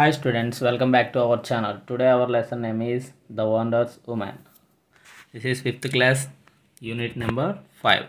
Hi students, welcome back to our channel. Today our lesson name is The Wonders Woman. This is 5th class, unit number 5.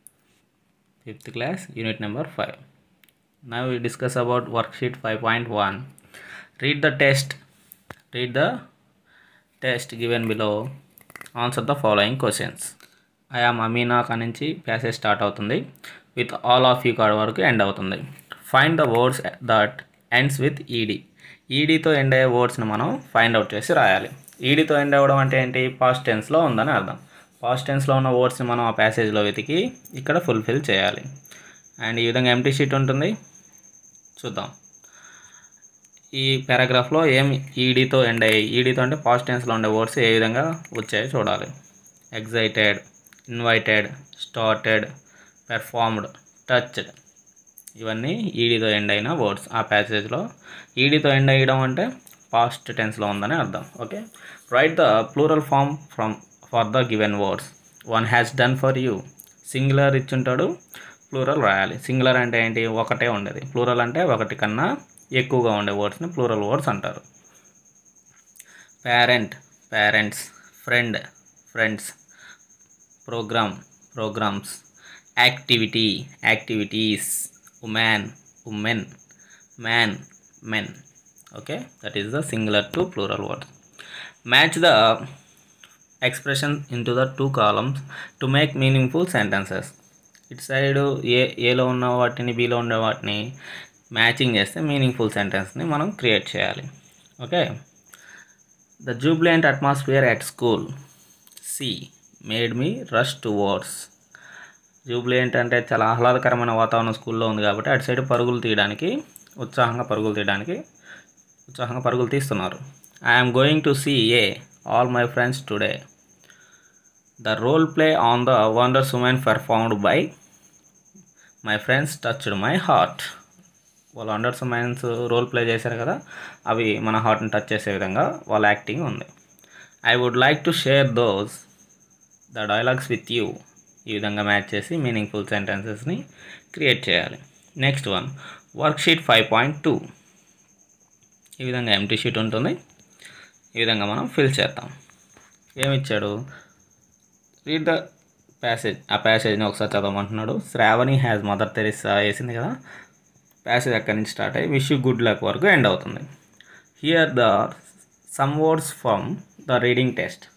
5th class, unit number 5. Now we discuss about worksheet 5.1. Read the test. Read the test given below. Answer the following questions. I am Amina కా నుంచి passage start అవుతుంది with all of you card వరకు end అవుతుంది find the words that ends with ED ఈడీతో end అయ్యే వర్డ్స్ని మనం find out చేసి రాయాలి ఈడీతో ఎండ్ అవ్వడం అంటే ఏంటి పాస్ట్ టెన్స్లో ఉందని అర్థం పాస్ట్ టెన్స్లో ఉన్న వర్డ్స్ని మనం ఆ ప్యాసేజ్లో వెతికి ఇక్కడ ఫుల్ఫిల్ చేయాలి అండ్ ఈ విధంగా ఎంటీ షీట్ ఉంటుంది చూద్దాం ఈ పారాగ్రాఫ్లో ఏం ఈడీతో ఎండ్ అయ్యాయి ఈడీతో అంటే పాస్ట్ టెన్స్లో ఉండే వర్డ్స్ ఏ విధంగా వచ్చాయో చూడాలి excited invited started performed touched ఇవన్నీ ఈడీతో ఎండ్ అయిన వర్డ్స్ ఆ ప్యాసేజ్లో ఈడీతో ఎండ్ అయ్యడం అంటే పాస్ట్ టెన్స్లో ఉందని అర్థం okay right the plural form from for the given words one has done for you singular ఇచ్చుంటాడు ప్లూరల్ రాయాలి సింగులర్ అంటే ఏంటి ఒకటే ఉండేది ప్లూరల్ అంటే ఒకటి కన్నా ఎక్కువగా ఉండే వర్డ్స్ని ప్లూరల్ వర్డ్స్ అంటారు parent parents friend friends program programs activity activities women women man men okay that is the singular to plural word match the expression in to the two columns to make meaningful sentences ఇటు side A ఏలో ఉన్న వాటిని బీలో ఉండే వాటిని matching చేస్తే meaningful సెంటెన్స్ని మనం create చేయాలి okay the jubilant atmosphere at school see made me rush to words jubilant అంటే చాలా ఆహ్లాదకరమైన వాతావరణం స్కూల్లో ఉంది కాబట్టి అటు సైడ్ పరుగులు తీయడానికి ఉత్సాహంగా పరుగులు తీయడానికి ఉత్సాహంగా పరుగులు తీస్తున్నారు I'm going to see a all my friends today the role play on the wonders women performed by my friends touched my heart వాళ్ళు వండర్స్ ఉమెన్స్ రోల్ ప్లే చేశారు కదా అవి మన హార్ట్ని టచ్ చేసే విధంగా వాళ్ళ యాక్టింగ్ ఉంది I would like to share those the dialogues with you ఈ విధంగా మ్యాచ్ చేసి మీనింగ్ఫుల్ సెంటెన్సెస్ని క్రియేట్ చేయాలి next one worksheet five point two ఈ విధంగా ఎంటీ షీట్ ఉంటుంది ఈ విధంగా మనం ఫిల్ చేద్దాం ఏమిచ్చాడు రీడ్ ద ప్యాసేజ్ ఆ ప్యాసేజ్ని ఒకసారి చదవమంటున్నాడు శ్రావణి హ్యాజ్ మదర్ తెరిసా వేసింది కదా ప్యాసేజ్ అక్కడి నుంచి స్టార్ట్ అయ్యి విష్ గుడ్ లక్ వరకు ఎండ్ అవుతుంది here the some words from the reading test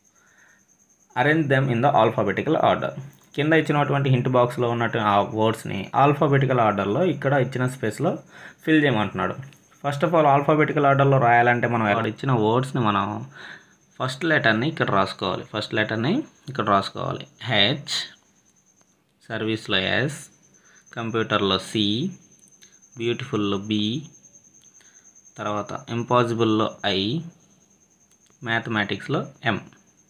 arrange them in the alphabetical order కింద ఇచ్చినటువంటి హింట్ బాక్స్లో ఉన్నట్టు ఆ వర్డ్స్ని ఆల్ఫాబెటికల్ ఆర్డర్లో ఇక్కడ ఇచ్చిన స్పేస్లో ఫిల్ చేయమంటున్నాడు ఫస్ట్ ఆఫ్ ఆల్ ఆల్ఫాబెటికల్ ఆర్డర్లో రాయాలంటే మనం ఇక్కడ ఇచ్చిన వర్డ్స్ని మనం ఫస్ట్ లెటర్ని ఇక్కడ రాసుకోవాలి ఫస్ట్ లెటర్ని ఇక్కడ రాసుకోవాలి హెచ్ సర్వీస్లో ఎస్ కంప్యూటర్లో సి బ్యూటిఫుల్లో బి తర్వాత ఇంపాసిబుల్లో ఐ మ్యాథమెటిక్స్లో ఎం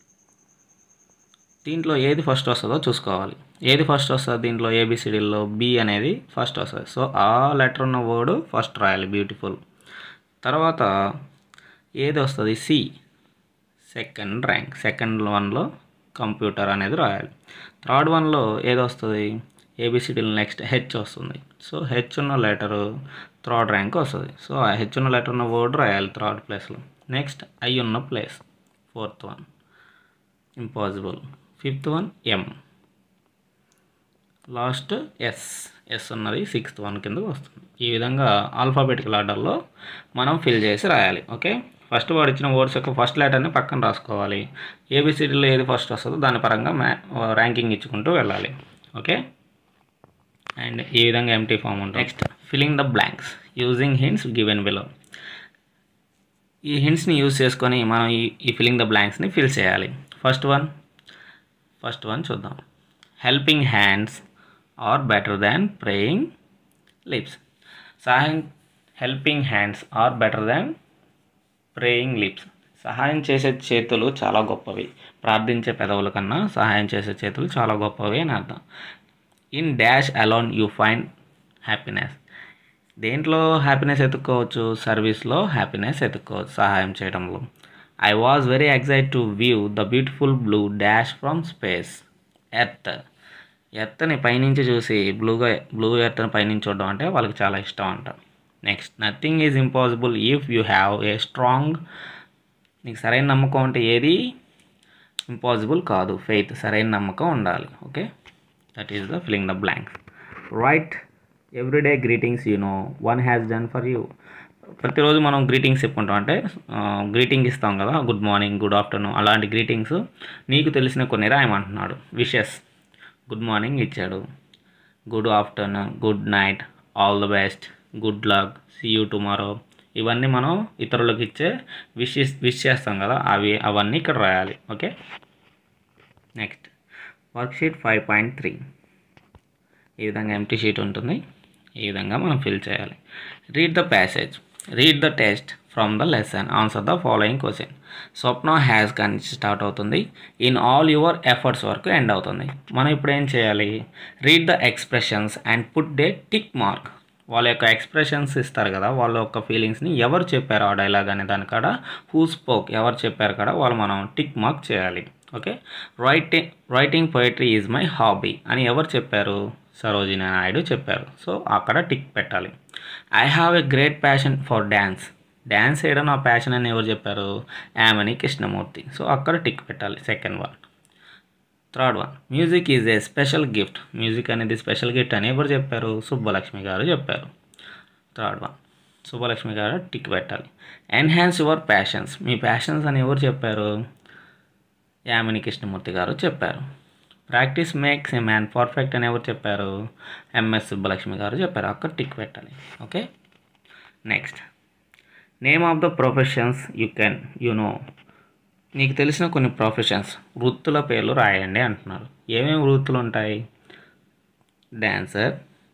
దీంట్లో ఏది ఫస్ట్ వస్తుందో చూసుకోవాలి ఏది ఫస్ట్ వస్తుంది దీంట్లో ఏబిసిడీల్లో బి అనేది ఫస్ట్ వస్తుంది సో ఆ లెటర్ ఉన్న వర్డ్ ఫస్ట్ రాయాలి బ్యూటిఫుల్ తర్వాత ఏది వస్తుంది సి సెకండ్ ర్యాంక్ సెకండ్ వన్లో కంప్యూటర్ అనేది రాయాలి థర్డ్ వన్లో ఏది వస్తుంది ఏబిసిడీలో నెక్స్ట్ హెచ్ వస్తుంది సో హెచ్ ఉన్న లెటరు థర్డ్ ర్యాంక్ వస్తుంది సో ఆ హెచ్ ఉన్న లెటర్ ఉన్న వర్డ్ రాయాలి థర్డ్ ప్లేస్లో నెక్స్ట్ ఐ ఉన్న place fourth one impossible fifth one M last S S ఉన్నది సిక్స్త్ వన్ కింద వస్తుంది ఈ విధంగా ఆల్ఫాబెటికల్ ఆర్డర్లో మనం ఫిల్ చేసి రాయాలి ఓకే ఫస్ట్ వాడు ఇచ్చిన వర్డ్స్ యొక్క ఫస్ట్ లెటర్ని పక్కన రాసుకోవాలి ఏబిసిడీలో ఏది ఫస్ట్ వస్తుందో దాని పరంగా మ్యా ర్యాంకింగ్ ఇచ్చుకుంటూ వెళ్ళాలి ఓకే అండ్ ఈ విధంగా ఎంటీ ఫామ్ ఉంటుంది next filling the blanks using hints given below ఈ హింట్స్ని యూజ్ చేసుకొని మనం ఈ ఈ ఫిల్లింగ్ ద బ్లాంక్స్ని ఫిల్ చేయాలి ఫస్ట్ వన్ ఫస్ట్ వన్ చూద్దాం helping hands are better than praying lips సహాయం helping hands are better than praying lips సహాయం చేసే చేతులు చాలా గొప్పవి ప్రార్థించే పెదవుల కన్నా సహాయం చేసే చేతులు చాలా గొప్పవి అని అర్థం in dash alone you find happiness దేంట్లో హ్యాపీనెస్ ఎత్తుక్కోవచ్చు సర్వీస్లో హ్యాపీనెస్ ఎత్తుక్కోవచ్చు సహాయం చేయడంలో I was very excite to view the beautiful blue dash from space earth ఎర్త్ని పైనుంచి చూసి బ్లూగా బ్లూ ఎర్త్ని పైనుంచి చూడడం అంటే వాళ్ళకి చాలా ఇష్టం అంట next nothing is impossible if you have a strong నీకు సరైన నమ్మకం అంటే ఏది ఇంపాసిబుల్ కాదు ఫెయిత్ సరైన నమ్మకం ఉండాలి okay that is the filling the blanks right everyday greetings you know one has done for you ప్రతిరోజు మనం గ్రీటింగ్స్ చెప్పుకుంటాం అంటే గ్రీటింగ్ ఇస్తాం కదా గుడ్ మార్నింగ్ గుడ్ ఆఫ్టర్నూన్ అలాంటి గ్రీటింగ్స్ నీకు తెలిసిన కొన్ని రాయమంటున్నాడు విషెస్ గుడ్ మార్నింగ్ ఇచ్చాడు good afternoon good night all the best good luck see you tomorrow ఇవన్నీ మనం ఇతరులకు ఇచ్చే విష్ విష్ చేస్తాం కదా అవి అవన్నీ ఇక్కడ రాయాలి okay next worksheet five point three ఈ విధంగా ఎంటీ షీట్ ఉంటుంది ఈ విధంగా మనం ఫిల్ చేయాలి read the passage read the test from the lesson answer the following question Swapna has కానీ స్టార్ట్ అవుతుంది ఇన్ ఆల్ యువర్ ఎఫర్ట్స్ వరకు ఎండ్ అవుతుంది మనం ఇప్పుడు ఏం చేయాలి read the expressions and put the tick mark వాళ్ళ యొక్క ఎక్స్ప్రెషన్స్ ఇస్తారు కదా వాళ్ళ యొక్క ఫీలింగ్స్ని ఎవరు చెప్పారు ఆ డైలాగ్ అనే దానికాడ హూ స్పోక్ ఎవరు చెప్పారు కదా వాళ్ళు మనం టిక్ మార్క్ చేయాలి okay writing writing poetry is my hobby అని ఎవరు చెప్పారు సరోజిని నాయుడు చెప్పారు సో అక్కడ టిక్ పెట్టాలి I have a great passion for dance dance వేయడం నా ప్యాషన్ అని ఎవరు చెప్పారు యామని కృష్ణమూర్తి సో అక్కడ టిక్ పెట్టాలి second one third one music is a special gift music అనేది స్పెషల్ గిఫ్ట్ అని ఎవరు చెప్పారు సుబ్బలక్ష్మి గారు చెప్పారు థర్డ్ వన్ సుబ్బలక్ష్మి గారు టిక్ పెట్టాలి ఎన్హాన్స్ యువర్ ప్యాషన్స్ మీ ప్యాషన్స్ అని ఎవరు చెప్పారు యామిని కృష్ణమూర్తి గారు చెప్పారు practice makes a man perfect అని ఎవరు చెప్పారు ఎంఎస్ సుబ్బలక్ష్మి గారు చెప్పారు అక్కడ టిక్ పెట్టాలి okay next name of the professions you can you know నీకు తెలిసిన కొన్ని ప్రొఫెషన్స్ వృత్తుల పేర్లు రాయండి అంటున్నారు ఏమేమి వృత్తులు ఉంటాయి dancer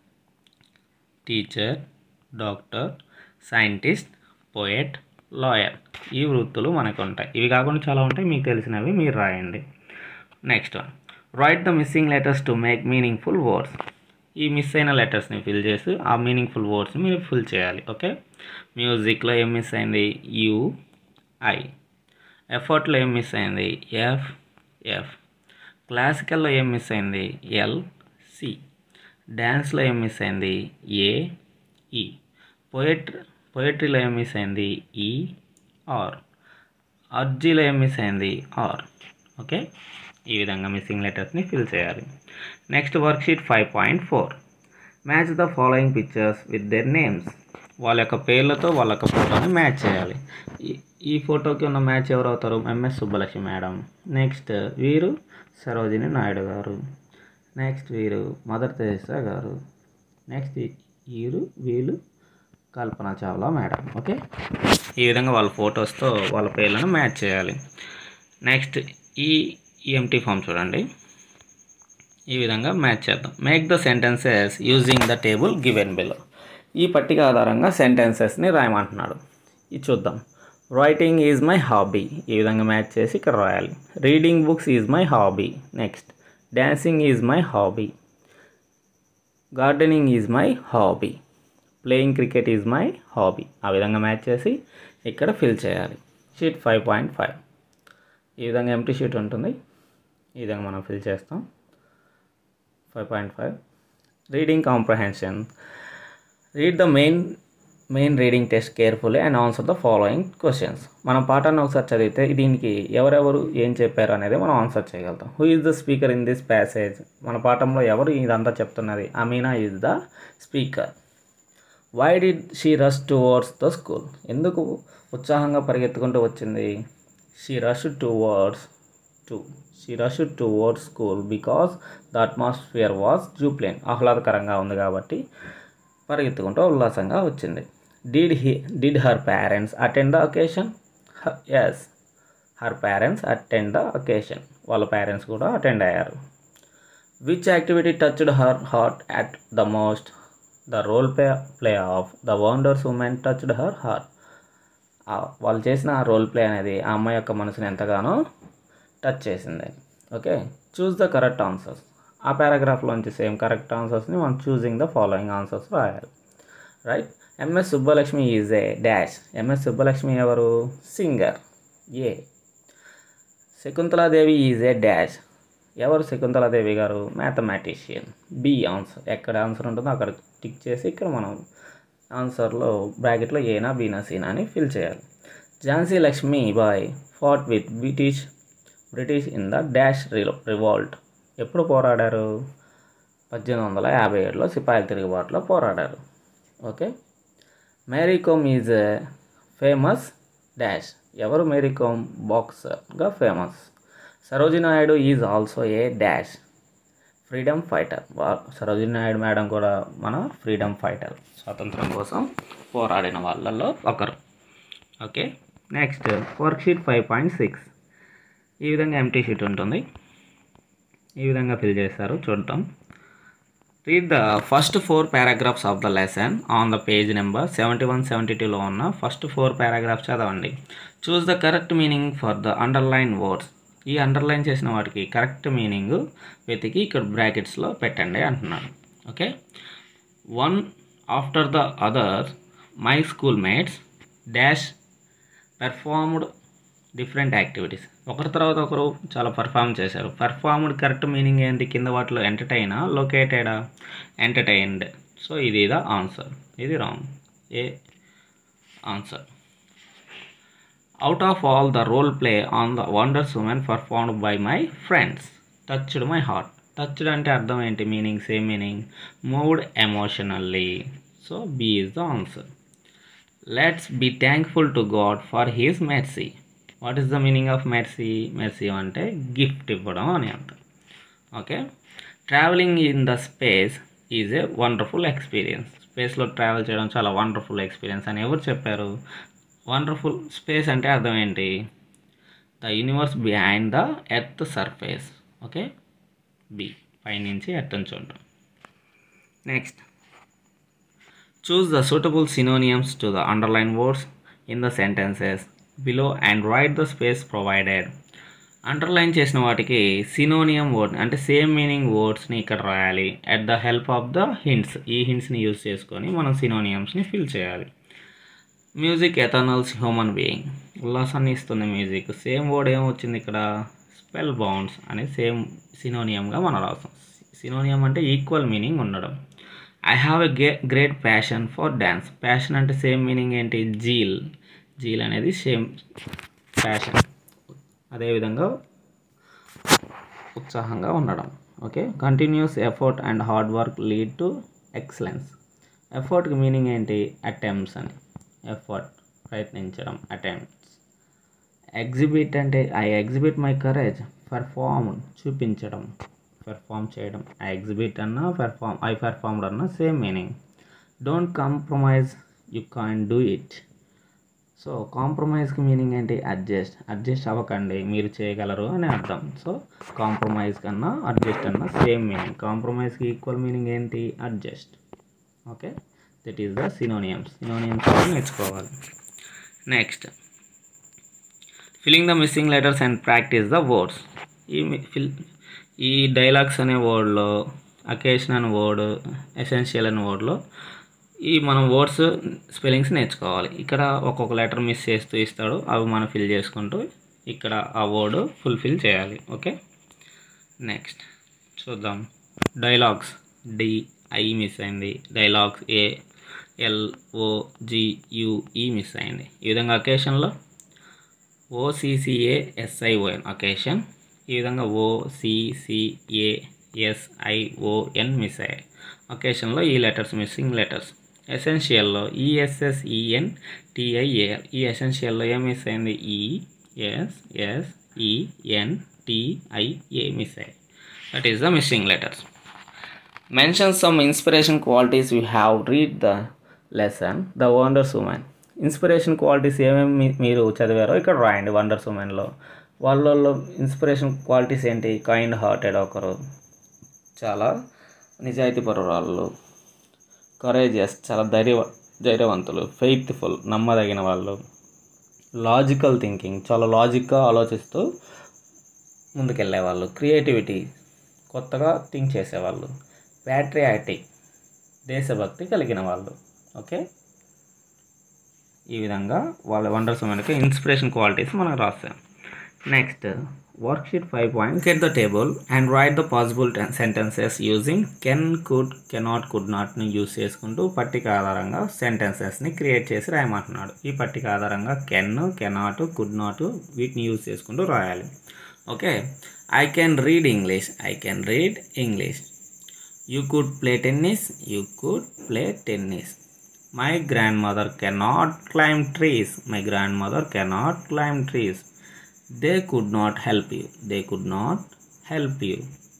teacher doctor scientist poet lawyer ఈ వృత్తులు మనకు ఉంటాయి ఇవి కాకుండా చాలా ఉంటాయి మీకు తెలిసినవి మీరు రాయండి next one write the missing letters to make meaningful words ఈ మిస్ అయిన లెటర్స్ని ఫిల్ చేసి ఆ మీనింగ్ఫుల్ వర్డ్స్ని మీరు ఫిల్ చేయాలి ఓకే మ్యూజిక్లో ఏం మిస్ అయింది యు ఐ ఎఫర్ట్లో ఏం మిస్ అయింది ఎఫ్ ఎఫ్ క్లాసికల్లో ఏం మిస్ అయింది ఎల్ సి డ్యాన్స్లో ఏం మిస్ అయింది ఏ ఈ పోయట్రీ పోయట్రీలో ఏం మిస్ అయింది ఈ ఆర్ అర్జీలో ఏం మిస్ అయింది ఆర్ ఓకే ఈ విధంగా మిస్సింగ్ లెటర్స్ని ఫిల్ చేయాలి next worksheet five point four match the following pictures with their names వాళ్ళ యొక్క పేర్లతో వాళ్ళ యొక్క ఫోటోని మ్యాచ్ చేయాలి ఈ ఈ ఫోటోకి ఉన్న మ్యాచ్ ఎవరు అవుతారు ఎంఎస్ సుబ్బలక్ష్మి మేడం నెక్స్ట్ వీరు సరోజిని నాయుడు గారు నెక్స్ట్ వీరు మదర్ తెరేసా గారు నెక్స్ట్ వీరు వీళ్ళు కల్పన చావ్లా మేడం ఓకే ఈ విధంగా వాళ్ళ ఫొటోస్తో వాళ్ళ పేర్లను మ్యాచ్ చేయాలి నెక్స్ట్ ఈ ఈఎంటీ ఫామ్ చూడండి ఈ విధంగా మ్యాచ్ చేద్దాం make the sentences using the table given below ఈ పట్టిక ఆధారంగా సెంటెన్సెస్ని రాయమంటున్నాడు ఇది చూద్దాం రైటింగ్ ఈజ్ మై హాబీ ఈ విధంగా మ్యాచ్ చేసి ఇక్కడ రాయాలి reading books is my hobby next dancing is my hobby gardening is my hobby playing cricket is my hobby ఆ విధంగా మ్యాచ్ చేసి ఇక్కడ ఫిల్ చేయాలి షీట్ ఫైవ్ పాయింట్ ఫైవ్ ఈ విధంగా ఎంటీ షీట్ ఉంటుంది ఈ విధంగా మనం ఫిల్ చేస్తాం five point five reading comprehension read the main main reading test carefully and answer the following questions మన పాఠాన్ని ఒకసారి చదివితే దీనికి ఎవరెవరు ఏం చెప్పారు అనేది మనం ఆన్సర్ చేయగలుగుతాం who is the speaker in this passage మన పాఠంలో ఎవరు ఇదంతా చెప్తున్నది Amina is the speaker why did she rush towards the school ఎందుకు ఉత్సాహంగా పరిగెత్తుకుంటూ వచ్చింది she rush towards to she rush towards school because the atmosphere was jubilant ఆహ్లాదకరంగా ఉంది కాబట్టి పరిగెత్తుకుంటూ ఉల్లాసంగా వచ్చింది did he did her parents attend the occasion yes her parents attend the occasion వాళ్ళ పేరెంట్స్ కూడా అటెండ్ అయ్యారు which activity touched her heart at the most the role play play of the wonders women touched her heart వాళ్ళు చేసిన ఆ role play అనేది ఆ అమ్మాయి యొక్క మనసుని ఎంతగానో టచ్ చేసింది okay choose the correct answers ఆ పారాగ్రాఫ్లోంచి సేమ్ కరెక్ట్ ఆన్సర్స్ని మనం చూసింగ్ ద ఫాలోయింగ్ ఆన్సర్స్ రాయాలి right MS Subbalakshmi is a dash MS Subbalakshmi ఎవరు singer A Shakuntala Devi is a dash ఎవరు శకుంతలాదేవి గారు మ్యాథమెటిషియన్ బి ఆన్సర్ ఎక్కడ ఆన్సర్ ఉంటుందో అక్కడ టిక్ చేసి ఇక్కడ మనం ఆన్సర్లో బ్రాకెట్లో ఏనా బీనా సీనా అని ఫిల్ చేయాలి Jhansi Lakshmi Bai fought with British British in the dash revolt ఎప్పుడు పోరాడారు పద్దెనిమిది వందల యాభై ఏడులో సిపాయిల తిరుగుబాటులో పోరాడారు okay Mary Kom is a famous dash ఎవరు మేరీ కోమ్ బాక్సర్గా famous Sarojini Naidu is also a dash freedom fighter Sarojini Naidu madam కూడా మన ఫ్రీడమ్ ఫైటర్ స్వాతంత్రం కోసం పోరాడిన వాళ్ళల్లో ఒకరు okay next worksheet five point six ఈ విధంగా ఎంటీ షీట్ ఉంటుంది ఈ విధంగా ఫిల్ చేస్తారు చూద్దాం read the first four paragraphs of the lesson on the page number seventy one seventy టూలో ఉన్న ఫస్ట్ ఫోర్ పారాగ్రాఫ్స్ చదవండి choose the correct meaning for the underline words ఈ అండర్లైన్ చేసిన వాటికి కరెక్ట్ మీనింగ్ వెతికి ఇక్కడ బ్రాకెట్స్లో పెట్టండి అంటున్నాడు okay one after the other my school mates dash performed different activities ఒకరి తర్వాత ఒకరు చాలా పర్ఫామ్ చేశారు పర్ఫార్మ్డ్ కరెక్ట్ మీనింగ్ ఏంటి కింద వాటిలో ఎంటర్టైనా లొకేటెడా ఎంటర్టైన్డ్ సో ఇది ద ఆన్సర్ ఇది wrong A answer out of all the role play on the wonders women performed by my friends touched my heart touched అంటే అర్థం ఏంటి meaning same meaning moved emotionally so B is the answer let's be thankful to God for his mercy what is the meaning of mercy mercy అంటే gift ఇవ్వడం అని అర్థం okay travelling in the space is a wonderful experience స్పేస్లో travel చేయడం చాలా wonderful experience అని ఎవరు చెప్పారు వండర్ఫుల్ స్పేస్ అంటే అర్థం ఏంటి the universe behind the earth surface okay B పైనుంచి ఎర్త్ని చూడడం next choose the suitable synonyms to the underline words in the sentences below and write the space provided underline చేసిన వాటికి సినోనియం వర్డ్ అంటే same meaning వర్డ్స్ని ఇక్కడ రాయాలి at the help of the hints ఈ హింట్స్ని యూజ్ చేసుకొని మనం సినోనియమ్స్ని ఫిల్ చేయాలి మ్యూజిక్ ఎథనల్స్ హ్యూమన్ బీయింగ్ ఉల్లాసాన్ని ఇస్తుంది మ్యూజిక్ సేమ్ వర్డ్ ఏమొచ్చింది ఇక్కడ స్పెల్ బౌండ్స్ అనే సేమ్ సినోనియంగా మనం రాస్తాం సినోనియం అంటే ఈక్వల్ మీనింగ్ ఉండడం ఐ హ్యావ్ ఎ గే great passion for dance passion అంటే సేమ్ మీనింగ్ ఏంటి జీల్ జీల్ అనేది సేమ్ ప్యాషన్ అదేవిధంగా ఉత్సాహంగా ఉండడం okay continuous effort and hard work lead to excellence ఎఫర్ట్కి మీనింగ్ ఏంటి అటెంప్ట్స్ అని ఎఫర్ట్ ప్రయత్నించడం అటెంప్ట్స్ ఎగ్జిబిట్ అంటే I exhibit my courage perform చూపించడం పెర్ఫామ్ చేయడం ఐ ఎగ్జిబిట్ అన్నా పెర్ఫామ్ ఐ పెర్ఫామ్డ్ అన్న same meaning don't compromise you can do it so కాంప్రమైజ్కి మీనింగ్ ఏంటి అడ్జస్ట్ అడ్జస్ట్ అవ్వకండి మీరు చేయగలరు అని అర్థం సో కాంప్రమైజ్ కన్నా అడ్జస్ట్ అన్న సేమ్ మీనింగ్ కాంప్రమైజ్కి ఈక్వల్ మీనింగ్ ఏంటి adjust okay that is the synonyms synonyms నేర్చుకోవాలి next filling the missing letters and practice the words ఈ ఫిల్ ఈ డైలాగ్స్ అనే వర్డ్లో అకేషన్ అనే వర్డ్ ఎసెన్షియల్ అనే వర్డ్లో ఈ మనం వర్డ్స్ స్పెల్లింగ్స్ నేర్చుకోవాలి ఇక్కడ ఒక్కొక్క లెటర్ మిస్ చేస్తూ ఇస్తాడు అవి మనం ఫిల్ చేసుకుంటూ ఇక్కడ ఆ వర్డ్ ఫుల్ఫిల్ చేయాలి ఓకే నెక్స్ట్ చూద్దాం డైలాగ్స్ డి ఐ మిస్ అయింది dialogues A L O G U E miss అయింది ఈ విధంగా అకేషన్లో ఓసిసిఏ ఎస్ఐఓఎన్ అకేషన్ ఈ విధంగా ఓసిసిఏ ఎస్ఐఓఎన్ మిస్ అయ్యాయి అకేషన్లో ఈ లెటర్స్ మిస్సింగ్ లెటర్స్ ఎసెన్షియల్లో ఈఎస్ఎస్ఈఎన్ టిఐఏఎల్ ఈ ఎసెన్షియల్లో ఏం మిస్ అయింది ఈఎస్ఎస్ఈఎన్ టిఐఏ మిస్ అయ్యాయి that is the missing letters mention some inspiration qualities you have read the lesson the wonders women inspiration qualities ఏమేమి మీరు చదివారో ఇక్కడ రాయండి వండర్స్ ఉమెన్లో వాళ్ళల్లో ఇన్స్పిరేషన్ క్వాలిటీస్ ఏంటి కైండ్ హార్టెడ్ ఒకరు చాలా నిజాయితీ పరురాళ్ళు కరేజియస్ చాలా ధైర్య ధైర్యవంతులు ఫెయిత్ఫుల్ నమ్మదగిన వాళ్ళు లాజికల్ థింకింగ్ చాలా లాజిక్గా ఆలోచిస్తూ ముందుకెళ్ళేవాళ్ళు క్రియేటివిటీ కొత్తగా థింక్ చేసేవాళ్ళు ప్యాట్రియాటిక్ దేశభక్తి కలిగిన వాళ్ళు ఓకే ఈ విధంగా వాళ్ళ వండర్స్ మనకి ఇన్స్పిరేషన్ క్వాలిటీస్ మనం రాస్తాం next worksheet 5 points get the table and write the possible ten- sentences using can could cannot could not ని యూస్ చేసుకుంటూ పట్టిక ఆధారంగా సెంటెన్సెస్ని క్రియేట్ చేసి రాయమంటున్నాడు ఈ పట్టిక ఆధారంగా కెన్ కెనాట్ కుడ్ నాట్ వీటిని యూస్ చేసుకుంటూ రాయాలి okay I can read English I can read English you could play tennis you could play tennis my grand mother cannot climb trees my grand mother cannot climb trees they could not help you they could not help you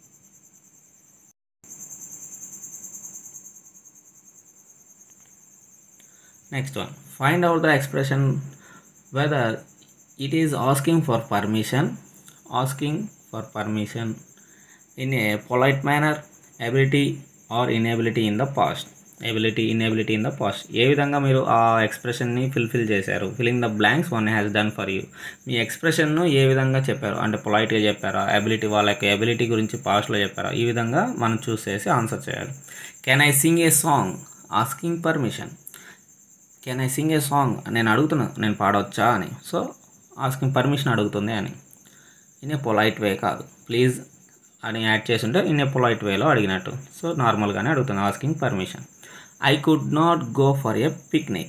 next one find out the expression whether it is asking for permission asking for permission in a polite manner ability or inability in the past ability inability in the past ఏ విధంగా మీరు ఆ ఎక్స్ప్రెషన్ని fulfil చేశారు filling the blanks one has done for you మీ ఎక్స్ప్రెషన్ను ఏ విధంగా చెప్పారు అంటే పొలైట్గా చెప్పారా ఎబిలిటీ వాళ్ళ యొక్క ఎబిలిటీ గురించి పాస్ట్లో చెప్పారా ఈ విధంగా మనం చూస్ చేసి ఆన్సర్ చేయాలి can I sing a song asking permission can I sing a song నేను అడుగుతున్నాను నేను పాడవచ్చా అని సో ఆస్కింగ్ పర్మిషన్ అడుగుతుంది అని ఇన్ ఏ పొలైట్ వే కాదు ప్లీజ్ అని యాడ్ చేసి ఉంటే ఇన్ ఏ పొలైట్ వేలో అడిగినట్టు సో నార్మల్గానే అడుగుతుంది asking permission I could not go for a picnic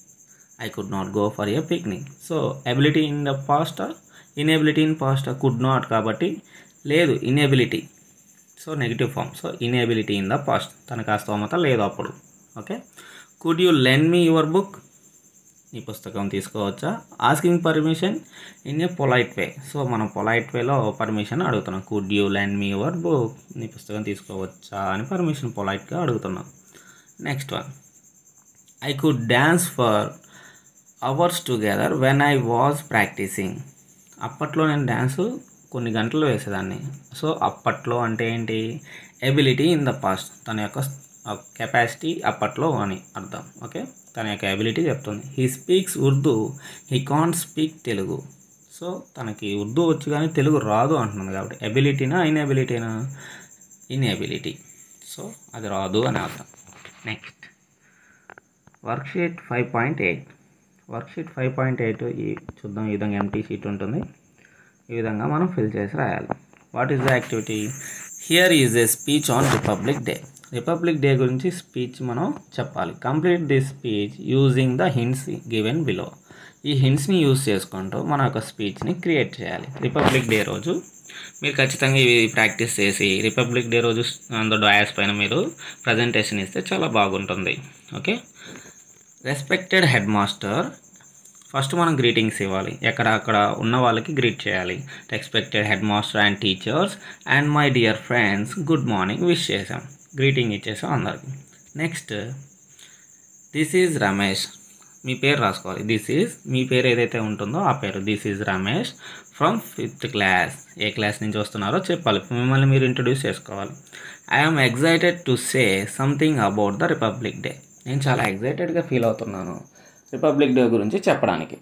I could not go for a picnic so ability in the past inability in past could not కాబట్టి లేదు inability so negative form so inability in the past తనకు ఆ స్తోమత లేదు అప్పుడు okay could you lend me your book ఈ పుస్తకం తీసుకోవచ్చా asking permission in a polite way so మనం పొలైట్ వేలో పర్మిషన్ అడుగుతున్నాం could you lend me your book నీ పుస్తకం తీసుకోవచ్చా అని పర్మిషన్ పొలైట్గా అడుగుతున్నాం next one I could dance for hours together when I was practising అప్పట్లో నేను డ్యాన్స్ కొన్ని గంటలు వేసేదాన్ని సో అప్పట్లో అంటే ఏంటి ఎబిలిటీ ఇన్ ద పాస్ట్ తన యొక్క కెపాసిటీ అప్పట్లో అని అర్థం ఓకే తన యొక్క ఎబిలిటీ చెప్తుంది he speaks Urdu he can't speak Telugu so తనకి ఉర్దూ వచ్చు కానీ తెలుగు రాదు అంటున్నాను కాబట్టి ఎబిలిటీనా ఇన్ఎబిలిటీనా ఇన్ఎబిలిటీ సో అది రాదు అని అర్థం next worksheet five point eight worksheet five point eight ఈ చూద్దాం ఈ విధంగా ఎంటీ షీట్ ఉంటుంది ఈ విధంగా మనం ఫిల్ చేసి రాయాలి what is the activity here is a speech on Republic Day Republic Day గురించి స్పీచ్ మనం చెప్పాలి complete this speech using the hints given below ఈ హింట్స్ని యూజ్ చేసుకుంటూ మన యొక్క స్పీచ్ని క్రియేట్ చేయాలి రిపబ్లిక్ డే రోజు మీరు ఖచ్చితంగా ఇవి ప్రాక్టీస్ చేసి రిపబ్లిక్ డే రోజు అందులో డయాస్ పైన మీరు ప్రజెంటేషన్ ఇస్తే చాలా బాగుంటుంది okay respected head master first మనం గ్రీటింగ్స్ ఇవ్వాలి ఎక్కడ అక్కడ ఉన్న వాళ్ళకి గ్రీట్ చేయాలి respected head master and teachers and my dear friends good morning wish చేసాం గ్రీటింగ్ ఇచ్చేసాం అందరికి నెక్స్ట్ దిస్ ఈజ్ రమేష్ మీ పేరు రాసుకోవాలి దిస్ ఈజ్ మీ పేరు ఏదైతే ఉంటుందో ఆ పేరు this is Ramesh from fifth class ఏ క్లాస్ నుంచి వస్తున్నారో చెప్పాలి మిమ్మల్ని మీరు ఇంట్రడ్యూస్ చేసుకోవాలి I'm excited to say something about the Republic Day నేను చాలా ఎగ్జైటెడ్గా ఫీల్ అవుతున్నాను రిపబ్లిక్ డే గురించి చెప్పడానికి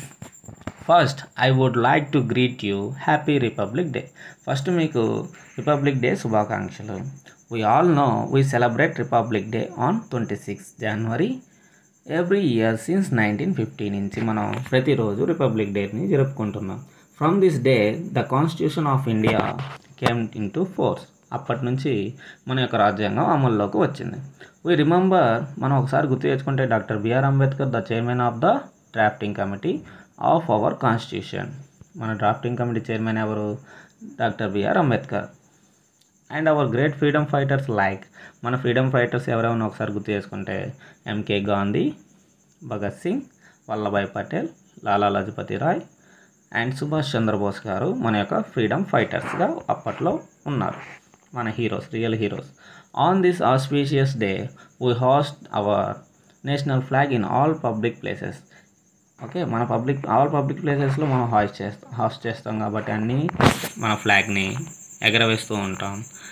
first I would like to greet you happy Republic Day first మీకు రిపబ్లిక్ డే శుభాకాంక్షలు we all know we celebrate Republic Day on twenty six January every year since nineteen fifty నుంచి మనం ప్రతిరోజు Republic డేని జరుపుకుంటున్నాం from this day the constitution of India came into force అప్పటి నుంచి మన యొక్క రాజ్యాంగం అమల్లోకి వచ్చింది వీ రిమెంబర్ మనం ఒకసారి గుర్తు తెచ్చుకుంటే doctor B R Ambedkar the chairman of the drafting committee of our constitution మన డ్రాఫ్టింగ్ కమిటీ చైర్మన్ ఎవరు doctor B R Ambedkar and our great freedom fighters like మన ఫ్రీడమ్ ఫైటర్స్ ఎవరైనా ఒకసారి గుర్తు చేసుకుంటే ఎంకే గాంధీ భగత్ సింగ్ వల్లభాయ్ పటేల్ లాలా లజపతి రాయ్ అండ్ సుభాష్ చంద్రబోస్ గారు మన యొక్క ఫ్రీడమ్ ఫైటర్స్గా అప్పట్లో ఉన్నారు మన heroes real heroes on this auspicious day we hoist our national flag in all public places okay మన పబ్లిక్ ఆల్ పబ్లిక్ ప్లేసెస్లో మనం హాస్ట్ చేస్తాం హాస్ట్ చేస్తాం కాబట్టి అన్నీ మన ఫ్లాగ్ని ఎగరవేస్తూ ఉంటాం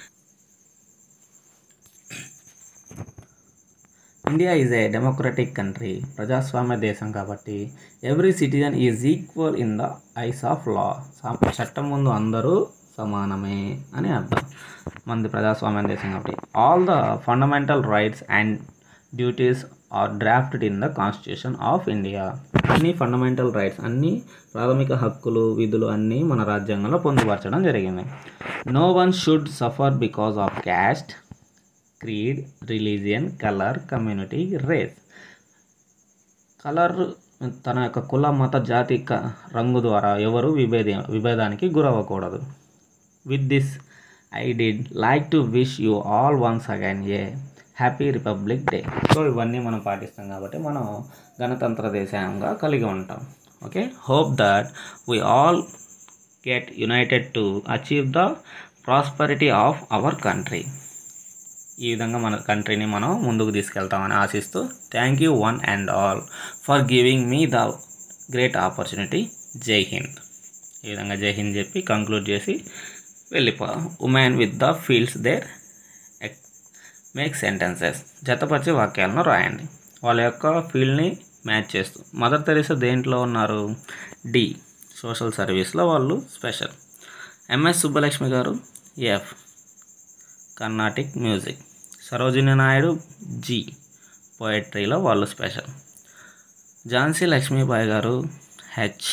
India is a democratic country ప్రజాస్వామ్య దేశం కాబట్టి every citizen is equal in the eyes of law చట్టం ముందు అందరూ సమానమే అని అర్థం మనది ప్రజాస్వామ్య దేశం కాబట్టి all the fundamental rights and duties are drafted in the constitution of India అన్ని ఫండమెంటల్ రైట్స్ అన్ని ప్రాథమిక హక్కులు విధులు అన్నీ మన రాజ్యాంగంలో పొందుపరచడం జరిగింది no one should suffer because of caste creed religion colour community race colour తన యొక్క కుల మత జాతి క- రంగు ద్వారా ఎవరు విభేద విభేదానికి గురవ్వకూడదు with this I did like to wish you all once again a happy Republic Day so ఇవన్నీ మనం పాటిస్తాం కాబట్టి మనం గణతంత్ర దేశంగా కలిగి ఉంటాం okay hope that we all get united to achieve the prosperity of our country ఈ విధంగా మన కంట్రీని మనం ముందుకు తీసుకెళ్తామని ఆశిస్తూ thank you one and all for giving me the great opportunity జై హింద్ ఈ విధంగా జై హింద్ చెప్పి కంక్లూడ్ చేసి వెళ్ళిపో women with the fields there make sentences జతపరిచి వాక్యాలను రాయండి వాళ్ళ యొక్క ఫీల్డ్ని మ్యాచ్ చేస్తూ మదర్ తెరీసా దేంట్లో ఉన్నారు డి సోషల్ సర్వీస్లో వాళ్ళు స్పెషల్ ఎంఎస్ సుబ్బలక్ష్మి గారు F Carnatic music Sarojini Naidu G పోయట్రీలో వాళ్ళు స్పెషల్ ఝాన్సీ లక్ష్మీబాయి గారు H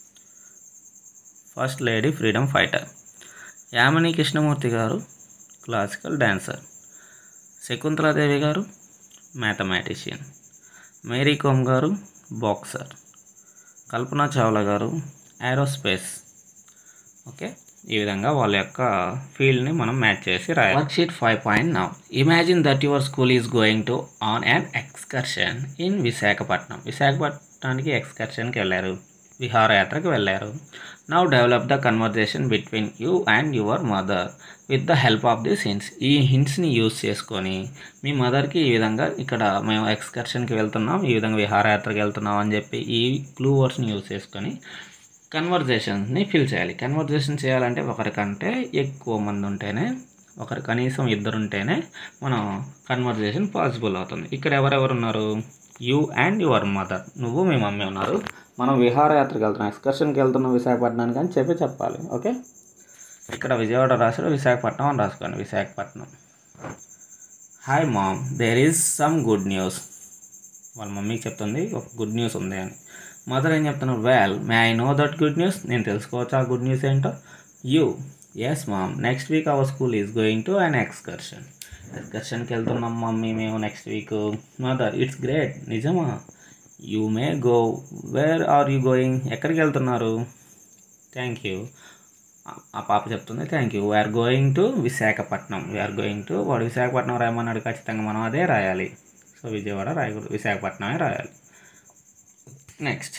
first lady freedom fighter Yamini Krishnamurthy గారు క్లాసికల్ డాన్సర్ శకుంతలాదేవి గారు మ్యాథమెటిషియన్ మేరీ కోమ్ గారు బాక్సర్ కల్పనా చావ్లా గారు ఏరోస్పేస్ ఓకే ఈ విధంగా వాళ్ళ యొక్క ఫీల్డ్ని మనం మ్యాచ్ చేసి రాయాలి worksheet five point now imagine that your school is going to on an excursion in Visakhapatnam విశాఖపట్నానికి ఎక్స్కర్షన్కి వెళ్ళారు విహారయాత్రకు వెళ్ళారు now develop the conversation between you and your mother with the help of this hints ఈ హింట్స్ని use చేసుకొని మీ మదర్కి ఈ విధంగా ఇక్కడ మేము ఎక్స్కర్షన్కి వెళ్తున్నాం ఈ విధంగా విహారయాత్రకి వెళ్తున్నాం అని చెప్పి ఈ క్లూ వర్డ్స్ని యూజ్ చేసుకొని కన్వర్జేషన్స్ని ఫిల్ చేయాలి కన్వర్జేషన్ చేయాలంటే ఒకరికంటే ఎక్కువ మంది ఉంటేనే ఒకరు కనీసం ఇద్దరు ఉంటేనే మనం కన్వర్జేషన్ పాసిబుల్ అవుతుంది ఇక్కడ ఎవరెవరు ఉన్నారు యూ అండ్ యువర్ మదర్ నువ్వు మీ మమ్మీ ఉన్నారు మనం విహారయాత్రకు వెళ్తున్నాం ఎక్స్కర్షన్కి వెళ్తున్నాం విశాఖపట్నానికి అని చెప్పి చెప్పాలి ఓకే ఇక్కడ విజయవాడ రాశాడు విశాఖపట్నం అని రాసుకోండి Visakhapatnam hi mom there is some good news వాళ్ళ మమ్మీకి చెప్తుంది ఒక గుడ్ న్యూస్ ఉంది అని మదర్ ఏం చెప్తున్నారు well may I know that good news నేను తెలుసుకోవచ్చా ఆ గుడ్ న్యూస్ ఏంటో yes mom next week our school is going to an excursion ఎక్స్కర్షన్కి వెళ్తున్నాం మమ్మీ మేము next week mother it's great నిజమా you may go where are you going ఎక్కడికి వెళ్తున్నారు థ్యాంక్ యూ ఆ పాప చెప్తుంది thank you we're going to Visakhapatnam we're going to వాడు విశాఖపట్నం రాయమన్నాడు ఖచ్చితంగా మనం అదే రాయాలి సో విజయవాడ రాయకూడదు విశాఖపట్నమే రాయాలి next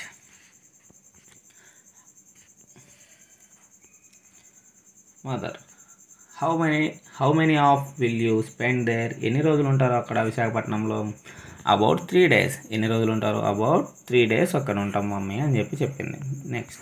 mother how many how many of will you spend there ఎన్ని రోజులు ఉంటారు అక్కడ విశాఖపట్నంలో అబౌట్ త్రీ డేస్ ఎన్ని రోజులు ఉంటారు అబౌట్ త్రీ డేస్ అక్కడ ఉంటాం మమ్మీ అని చెప్పి చెప్పింది next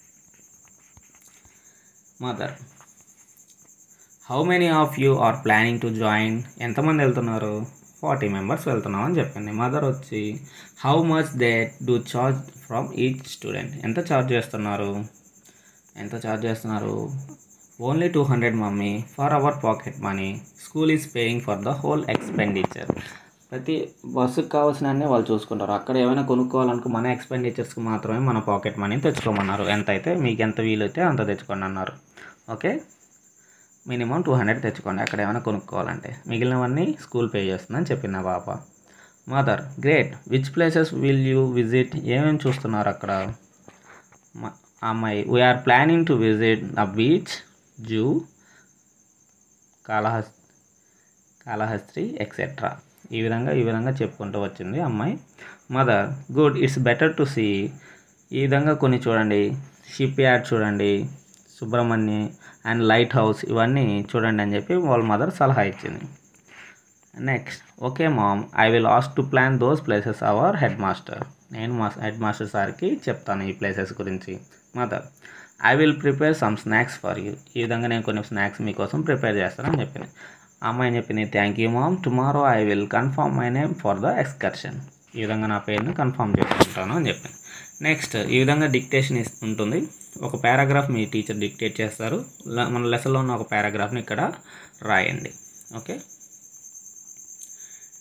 mother how many of you are planning to join ఎంతమంది వెళ్తున్నారు ఫార్టీ మెంబర్స్ వెళ్తున్నాం అని చెప్పింది మదర్ వచ్చి how much they do charge from each student ఎంత ఛార్జ్ చేస్తున్నారు ఎంత ఛార్జ్ చేస్తున్నారు only two hundred mummy for our pocket money school is paying for the whole expenditure ప్రతి బస్సుకు కావాల్సిన అన్నీ వాళ్ళు చూసుకుంటారు అక్కడ ఏమైనా కొనుక్కోవాలనుకో మన ఎక్స్పెండిచర్స్కి మాత్రమే మన పాకెట్ మనీ తెచ్చుకోమన్నారు ఎంత అయితే మీకు ఎంత వీలైతే అంత తెచ్చుకోండి అన్నారు ఓకే మినిమం టూ హండ్రెడ్ తెచ్చుకోండి అక్కడ ఏమైనా కొనుక్కోవాలంటే మిగిలినవన్నీ స్కూల్ పే చేస్తుందని చెప్పింది ఆ పాప mother great which places will you visit ఏమేమి చూస్తున్నారు అక్కడ మ- అమ్మాయి we're planning to visit the beach zoo కాళహస్ కాళహస్త్రి ఎక్సెట్రా ఈ విధంగా ఈ విధంగా చెప్పుకుంటూ వచ్చింది అమ్మాయి mother good it's better to see ఈ విధంగా కొన్ని చూడండి షిప్ యార్డ్ చూడండి సుబ్రహ్మణ్య అండ్ లైట్ హౌస్ ఇవన్నీ చూడండి అని చెప్పి వాళ్ళ మదర్ సలహా ఇచ్చింది next okay mom I will ask to plan those places our head master నేను మా హెడ్ మాస్టర్ సార్కి చెప్తాను ఈ ప్లేసెస్ గురించి mother I will prepare some snacks for you ఈ విధంగా నేను కొన్ని స్నాక్స్ మీకోసం ప్రిపేర్ చేస్తానని చెప్పింది ఆ అమ్మాయి చెప్పింది thank you mom tomorrow I will confirm my name for the excursion ఈ విధంగా నా పేరుని కన్ఫర్మ్ చేసుకుంటాను అని చెప్పింది నెక్స్ట్ ఈ విధంగా డిక్టేషన్ ఇస్- ఉంటుంది ఒక పారాగ్రాఫ్ మీ టీచర్ డిక్టేట్ చేస్తారు ల- మన లెసన్లో ఉన్న ఒక పారాగ్రాఫ్ని ఇక్కడ రాయండి okay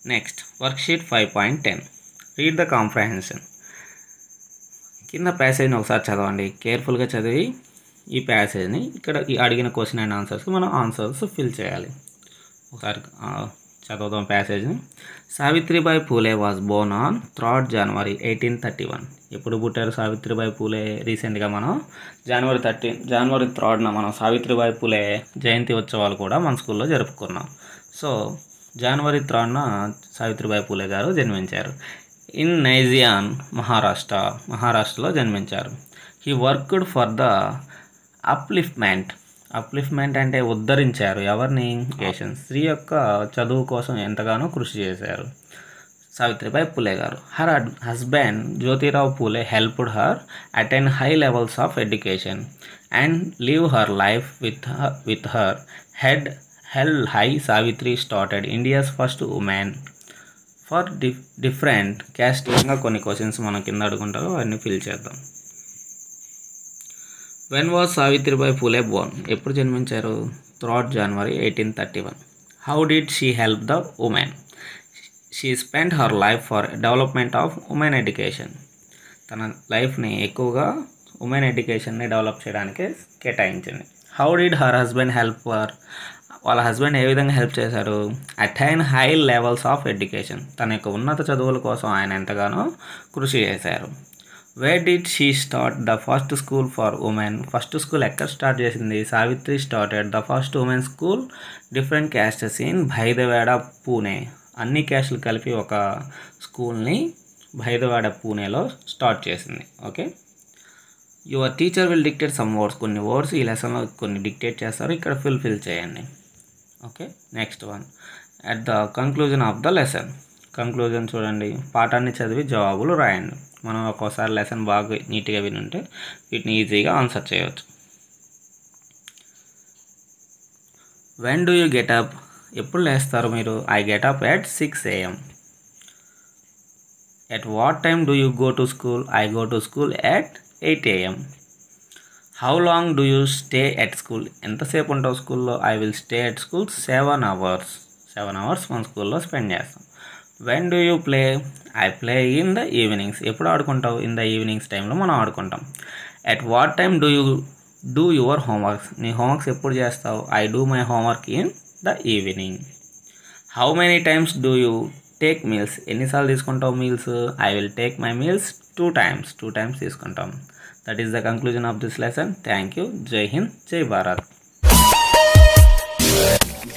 next worksheet five point ten read the comprehension కింద ప్యాసేజ్ని ఒకసారి చదవండి కేర్ఫుల్గా చదివి ఈ ప్యాసేజ్ని ఇక్కడ ఈ అడిగిన క్వశ్చన్ అండ్ ఆన్సర్స్ మనం ఆన్సర్స్ ఫిల్ చేయాలి ఒకసారి ఆ, చదువుదాం ప్యాసేజ్ని Savitribai Phule was born on third January eighteen thirty one ఎప్పుడు పుట్టారు సావిత్రిబాయి పూలే రీసెంట్గా మనం జనవరి థర్టీన్ జనవరి థర్డ్న మనం సావిత్రిబాయి పూలే జయంతి ఉత్సవాలు కూడా మన స్కూల్లో జరుపుకున్నాం సో జనవరి థర్డ్న సావిత్రిబాయి పూలే గారు జన్మించారు ఇన్ నైజియాన్ మహారాష్ట్ర మహారాష్ట్రలో జన్మించారు he worked for the upliftment upliftment అంటే ఉద్ధరించారు ఎవరిని ఎడ్యుకేషన్ స్త్రీ యొక్క చదువు కోసం ఎంతగానో కృషి చేశారు సావిత్రిబాయి పూలే గారు her husband Jyotirao Phule helped her attend high levels of education and leave her life with with her head held high Savitri started India's first women for diff different caste ఇంకా కొన్ని క్వశ్చన్స్ మనం కింద అడుగుంటారో అవన్నీ ఫిల్ చేద్దాం when was Savitribai Phule born ఎప్పుడు జన్మించారు third January eighteen thirty one how did she help the women she spend her life for development of women education తన లైఫ్ని ఎక్కువగా ఉమెన్ ఎడ్యుకేషన్ని డెవలప్ చేయడానికి కేటాయించింది how did her husband help for వాళ్ళ husband ఏ విధంగా హెల్ప్ చేశారు attain high levels of education తన యొక్క ఉన్నత చదువుల కోసం ఆయన ఎంతగానో కృషి చేశారు where did she start the first school for women first school ఎక్కడ స్టార్ట్ చేసింది Savitri started the first women school different castes in Bhidewada Pune అన్ని క్యాస్టులు కలిపి ఒక స్కూల్ని భైదవాడ పూణేలో స్టార్ట్ చేసింది okay your teacher will dictate some words కొన్ని వర్డ్స్ ఈ లెసన్లో కొన్ని డిక్టేట్ చేస్తారు ఇక్కడ ఫిల్ ఫిల్ చేయండి okay next one at the conclusion of the lesson conclusion చూడండి పాఠాన్ని చదివి జవాబులు రాయండి మనం ఒక్కోసారి లెసన్ బాగా నీట్గా వినుంటే వీటిని ఈజీగా ఆన్సర్ చేయవచ్చు వెన్ డూ యూ గెటప్ ఎప్పుడు లేస్తారు మీరు I get up at six AM at what time do you go to school I go to school at eight AM how long do you stay at school ఎంతసేపు ఉంటావు స్కూల్లో I will stay at school seven hours seven hours మన స్కూల్లో spend చేస్తాం when do you play I play in the evenings ఎప్పుడు ఆడుకుంటావు in the evenings టైంలో మనం ఆడుకుంటాం at what time do you do your homeworks నీ హోంవర్క్స్ ఎప్పుడు చేస్తావు I do my homework in the evening how many times do you take meals ఎన్నిసార్లు తీసుకుంటావు meals I will take my meals two times two times తీసుకుంటాం that is the conclusion of this lesson thank you జై హింద్ జై భారత్